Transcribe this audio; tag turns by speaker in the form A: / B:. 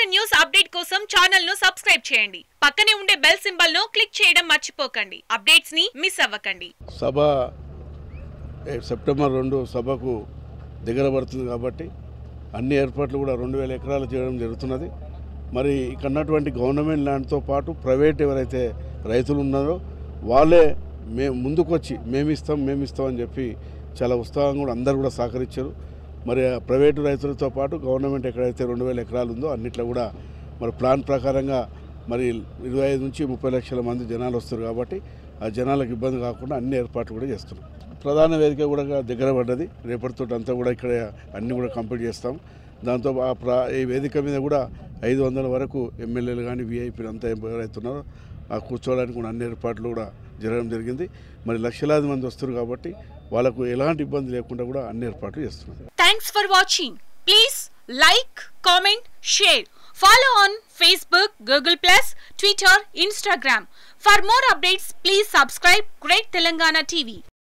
A: news update కోసం channel ను subscribe చేయండి పక్కనే ఉండే బెల్ సింబల్ ను క్లిక్ చేయడం మర్చిపోకండి అప్డేట్స్ ని మిస్ అవ్వకండి
B: సభ ఏ, సెప్టెంబర్ రెండు సభకు దగ్గర పడుతుంది కాబట్టి అన్ని ఏర్పాట్లు కూడా రెండు వేల ఎకరాలు చేయడం జరుగుతున్నది మరి ఇక్కడ ఉన్నటువంటి గవర్నమెంట్ ల్యాండ్తో పాటు ప్రైవేట్ ఎవరైతే రైతులు ఉన్నారో వాళ్ళే మే ముందుకొచ్చి మేమిస్తాం మేమిస్తాం అని చెప్పి చాలా ఉత్సాహంగా కూడా అందరు కూడా సహకరించారు మరి ఆ ప్రైవేటు రైతులతో పాటు గవర్నమెంట్ ఎక్కడైతే రెండు వేల ఎకరాలు ఉందో అన్నిట్లో కూడా మరి ప్లాన్ ప్రకారంగా మరి ఇరవై ఐదు నుంచి ముప్పై లక్షల మంది జనాలు వస్తారు కాబట్టి ఆ జనాలకు ఇబ్బంది కాకుండా అన్ని ఏర్పాట్లు కూడా చేస్తున్నాం ప్రధాన వేదిక కూడా దగ్గర పడ్డది రేపటితో అంతా కూడా ఇక్కడ అన్ని కూడా కంప్లీట్ చేస్తాం దాంతో ఆ ప్ర ఈ వేదిక మీద కూడా ఐదు వందల వరకు ఎమ్మెల్యేలు కానీ వీఐపీలు అంతా ఎవరైతున్నారో ఆ కూర్చోవడానికి కూడా అన్ని ఏర్పాట్లు కూడా జరగడం జరిగింది మరి లక్షలాది మంది వస్తారు కాబట్టి వాళ్ళకు ఎలాంటి ఇబ్బంది లేకుండా కూడా అన్ని ఏర్పాట్లు చేస్తున్నాం
A: thanks for watching please like comment share follow on Facebook Google plus Twitter Instagram for more updates please subscribe great Telangana TV